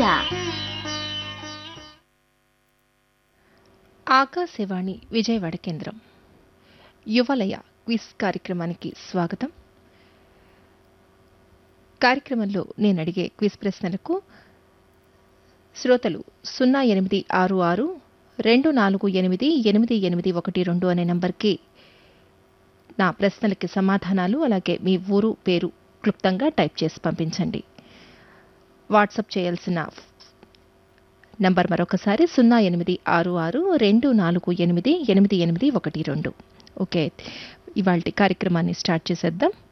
ఆకాశవాణి విజయవాడ కేంద్రం యువలయ క్విజ్ కార్యక్రమానికి స్వాగతం కార్యక్రమంలో నేను అడిగే క్విజ్ ప్రశ్నలకు శ్రోతలు సున్నా ఎనిమిది ఆరు ఆరు రెండు నాలుగు ఎనిమిది ఎనిమిది ఎనిమిది ఒకటి రెండు అనే నంబర్కి నా ప్రశ్నలకి సమాధానాలు అలాగే మీ ఊరు పేరు క్లుప్తంగా టైప్ చేసి పంపించండి వాట్సప్ చేయాల్సిన నంబర్ మరొకసారి సున్నా ఎనిమిది ఆరు ఆరు రెండు నాలుగు ఎనిమిది ఎనిమిది ఎనిమిది ఒకటి రెండు ఓకే ఇవాళ కార్యక్రమాన్ని స్టార్ట్ చేసేద్దాం